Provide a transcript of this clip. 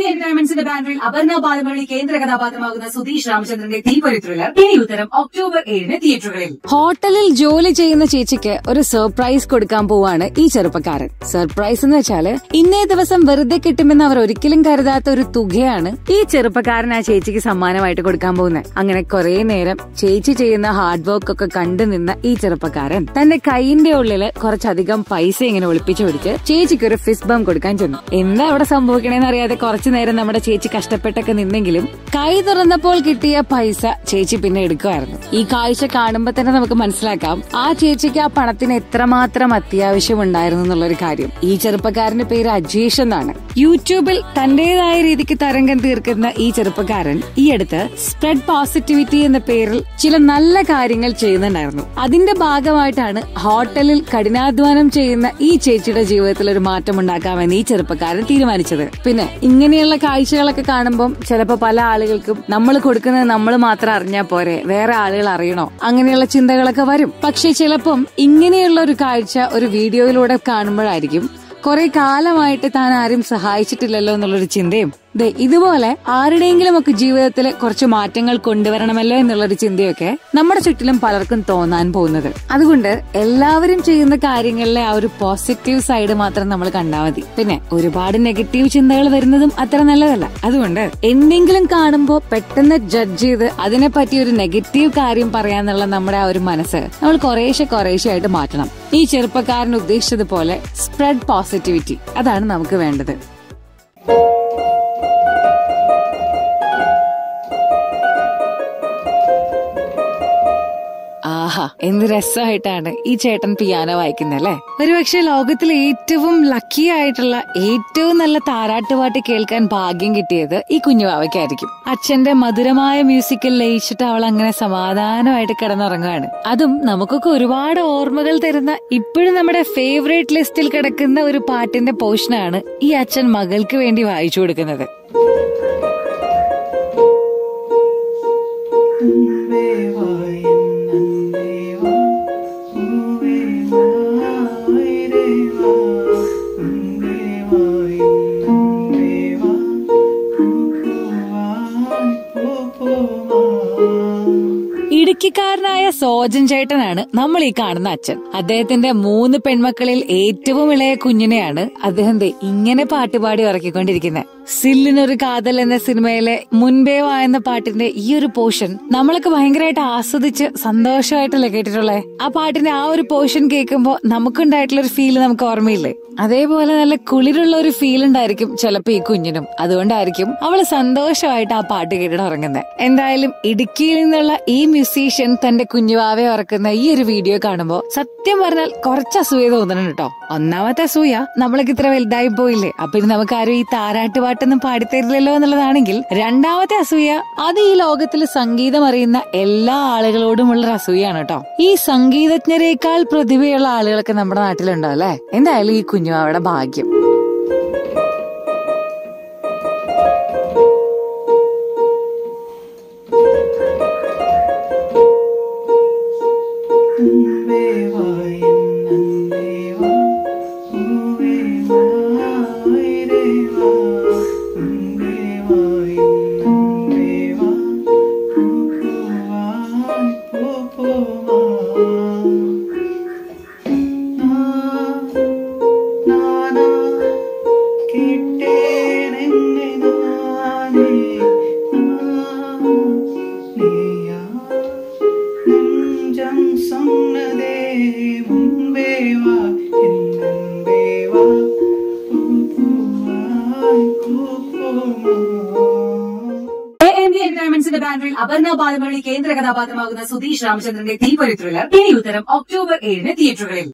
എന്റർടൈൻമെന്റ്സിന്റെ ബാനറിൽ അപർണ ബാലമുരളി കേന്ദ്ര കഥാപാത്രമാകുന്ന സുധീഷ് രാമചന്ദ്രന്റെ തീപ്പൊരി ത്രില്ലർ ഇനി ഉത്തരം ഒക്ടോബർ ഏഴിന് തിയേറ്ററുകളിൽ ഹോട്ടലിൽ ജോലി ചെയ്യുന്ന ചേച്ചിക്ക് ഒരു സർപ്രൈസ് കൊടുക്കാൻ പോവാണ് ഈ ചെറുപ്പക്കാരൻ സർപ്രൈസ് എന്ന് വെച്ചാല് ഇന്നേ ദിവസം വെറുതെ കിട്ടുമെന്ന് അവർ ഒരിക്കലും കരുതാത്ത ഒരു തുകയാണ് ഈ ചെറുപ്പക്കാരൻ ആ ചേച്ചിക്ക് സമ്മാനമായിട്ട് കൊടുക്കാൻ പോകുന്നത് അങ്ങനെ കുറെ നേരം ചേച്ചി ചെയ്യുന്ന ഹാർഡ് വർക്ക് ഒക്കെ കണ്ടു നിന്ന ഈ ചെറുപ്പക്കാരൻ തന്റെ കൈയിന്റെ ഉള്ളില് കുറച്ചധികം പൈസ ഇങ്ങനെ ഒളിപ്പിച്ചു പിടിച്ച് ചേച്ചിക്ക് ഒരു ഫിസ് ബം കൊടുക്കാൻ ചെന്നു എന്താ അവിടെ സംഭവിക്കണേന്ന് അറിയാതെ കുറച്ചു നേരം നമ്മുടെ ചേച്ചി കഷ്ടപ്പെട്ടൊക്കെ നിന്നെങ്കിലും കൈ തുറന്നപ്പോൾ കിട്ടിയ പൈസ ചേച്ചി പിന്നെ എടുക്കുമായിരുന്നു ഈ കാഴ്ച കാണുമ്പോ തന്നെ നമുക്ക് മനസ്സിലാക്കാം ആ ചേച്ചിക്ക് ആ പണത്തിന് എത്രമാത്രം അത്യാവശ്യമുണ്ടായിരുന്നു എന്നുള്ളൊരു കാര്യം ഈ ചെറുപ്പക്കാരന്റെ പേര് അജീഷ് എന്നാണ് യൂട്യൂബിൽ തന്റേതായ രീതിക്ക് തരംഗം തീർക്കുന്ന ഈ ചെറുപ്പക്കാരൻ ഈ അടുത്ത് സ്പ്രെഡ് പോസിറ്റിവിറ്റി എന്ന പേരിൽ ചില നല്ല കാര്യങ്ങൾ ചെയ്യുന്നുണ്ടായിരുന്നു അതിന്റെ ഭാഗമായിട്ടാണ് ഹോട്ടലിൽ കഠിനാധ്വാനം ചെയ്യുന്ന ഈ ചേച്ചിയുടെ ജീവിതത്തിൽ ഒരു മാറ്റം ഉണ്ടാക്കാമെന്ന് ഈ ചെറുപ്പക്കാരൻ തീരുമാനിച്ചത് പിന്നെ ഇങ്ങനെയുള്ള കാഴ്ചകളൊക്കെ കാണുമ്പോൾ ചിലപ്പോൾ പല ആളുകൾക്കും നമ്മൾ കൊടുക്കുന്നത് നമ്മൾ മാത്രം അറിഞ്ഞാൽ പോരെ വേറെ ആളുകൾ അറിയണോ അങ്ങനെയുള്ള ചിന്തകളൊക്കെ വരും പക്ഷെ ചിലപ്പം ഇങ്ങനെയുള്ള ഒരു കാഴ്ച ഒരു വീഡിയോയിലൂടെ കാണുമ്പോഴായിരിക്കും കുറെ കാലമായിട്ട് താൻ ആരും സഹായിച്ചിട്ടില്ലല്ലോ എന്നുള്ളൊരു ചിന്തയും ദേ ഇതുപോലെ ആരുടെയെങ്കിലും ഒക്കെ ജീവിതത്തിൽ കുറച്ച് മാറ്റങ്ങൾ കൊണ്ടുവരണമല്ലോ എന്നുള്ളൊരു ചിന്തയൊക്കെ നമ്മുടെ ചുറ്റിലും പലർക്കും തോന്നാൻ പോകുന്നത് അതുകൊണ്ട് എല്ലാവരും ചെയ്യുന്ന കാര്യങ്ങളിലെ ആ ഒരു പോസിറ്റീവ് സൈഡ് മാത്രം നമ്മൾ കണ്ടാൽ മതി പിന്നെ ഒരുപാട് നെഗറ്റീവ് ചിന്തകൾ വരുന്നതും അത്ര നല്ലതല്ല അതുകൊണ്ട് എന്തെങ്കിലും കാണുമ്പോൾ പെട്ടെന്ന് ജഡ്ജ് ചെയ്ത് അതിനെ പറ്റി ഒരു നെഗറ്റീവ് കാര്യം പറയാന്നുള്ള നമ്മുടെ ആ ഒരു മനസ്സ് നമ്മൾ കുറേശ്ശെ കുറേശ്ശെ ആയിട്ട് മാറ്റണം ഈ ചെറുപ്പക്കാരൻ ഉദ്ദേശിച്ചതുപോലെ സ്പ്രെഡ് പോസിറ്റിവിറ്റി അതാണ് നമുക്ക് വേണ്ടത് ആഹാ എന്ത് രസമായിട്ടാണ് ഈ ചേട്ടൻ പിയാനോ വായിക്കുന്നത് അല്ലേ ഒരുപക്ഷെ ലോകത്തിലെ ഏറ്റവും ലക്കി ആയിട്ടുള്ള ഏറ്റവും നല്ല താരാട്ടുപാട്ട് കേൾക്കാൻ ഭാഗ്യം കിട്ടിയത് ഈ കുഞ്ഞുവാവയ്ക്കായിരിക്കും അച്ഛന്റെ മധുരമായ മ്യൂസിക്കിൽ ലയിച്ചിട്ട് അവൾ അങ്ങനെ സമാധാനമായിട്ട് കിടന്നുറങ്ങുകയാണ് അതും നമുക്കൊക്കെ ഒരുപാട് ഓർമ്മകൾ തരുന്ന ഇപ്പോഴും നമ്മുടെ ഫേവറേറ്റ് ലിസ്റ്റിൽ കിടക്കുന്ന ഒരു പാട്ടിന്റെ പോർഷനാണ് ഈ അച്ഛൻ മകൾക്ക് വേണ്ടി വായിച്ചു കൊടുക്കുന്നത് ഇടുക്കിക്കാരനായ സോജൻ ചേട്ടനാണ് നമ്മൾ ഈ കാണുന്ന അച്ഛൻ അദ്ദേഹത്തിന്റെ മൂന്ന് പെൺമക്കളിൽ ഏറ്റവും ഇളയ കുഞ്ഞിനെയാണ് അദ്ദേഹം ദേ ഇങ്ങനെ പാട്ടുപാടി ഉറക്കിക്കൊണ്ടിരിക്കുന്നത് സില്ലിനൊരു കാതൽ എന്ന സിനിമയിലെ മുൻപേ വാ എന്ന പാട്ടിന്റെ ഈ ഒരു പോർഷൻ നമ്മളൊക്കെ ഭയങ്കരമായിട്ട് ആസ്വദിച്ച് സന്തോഷമായിട്ടല്ലേ കേട്ടിട്ടുള്ളേ ആ പാട്ടിന്റെ ആ ഒരു പോർഷൻ കേൾക്കുമ്പോൾ നമുക്കുണ്ടായിട്ടുള്ള ഒരു ഫീൽ നമുക്ക് ഓർമ്മയില്ലേ അതേപോലെ നല്ല കുളിരുള്ള ഒരു ഫീൽ ഉണ്ടായിരിക്കും ചിലപ്പോ ഈ കുഞ്ഞിനും അതുകൊണ്ടായിരിക്കും അവള് സന്തോഷമായിട്ട് ആ പാട്ട് കേട്ടിട്ട് ഉറങ്ങുന്നത് എന്തായാലും ഇടുക്കിയിൽ നിന്നുള്ള ഈ മ്യൂസീഷ്യൻ തന്റെ കുഞ്ഞുവാവെ ഉറക്കുന്ന ഈ ഒരു വീഡിയോ കാണുമ്പോൾ സത്യം പറഞ്ഞാൽ കുറച്ച് അസൂയ തോന്നണം കേട്ടോ ഒന്നാമത്തെ അസൂയ നമ്മളൊക്കെ ഇത്ര വലുതായി പോയില്ലേ അപ്പൊ ഇനി നമുക്ക് ആരും ഈ താരാട്ടുപാട്ടൊന്നും പാടിത്തരില്ലല്ലോ എന്നുള്ളതാണെങ്കിൽ രണ്ടാമത്തെ അസൂയ അത് ഈ ലോകത്തിൽ സംഗീതം അറിയുന്ന എല്ലാ ആളുകളോടുമുള്ള ഒരു അസൂയാണ് കേട്ടോ ഈ സംഗീതജ്ഞരെക്കാൾ പ്രതിഭയുള്ള ആളുകളൊക്കെ നമ്മുടെ നാട്ടിലുണ്ടോ അല്ലെ എന്തായാലും ഈ കുഞ്ഞുവാവയുടെ ഭാഗ്യം சொன்னதே முன்பே வா என் அன்பே வா பூ பூவாய் பூ பூமா എ എം വി എന്റർടൈൻമെന്റ്സിന്റെ ബാനറിൽ അപർണ ബാലമുരളി കേന്ദ്ര കഥാപാത്രമാകുന്ന സുധീഷ് രാമചന്ദ്രന്റെ തീപ്പൊരി ത്രില്ലർ ഇനി ഉത്തരം ഒക്ടോബർ ഏഴിന് തിയേറ്ററുകളിൽ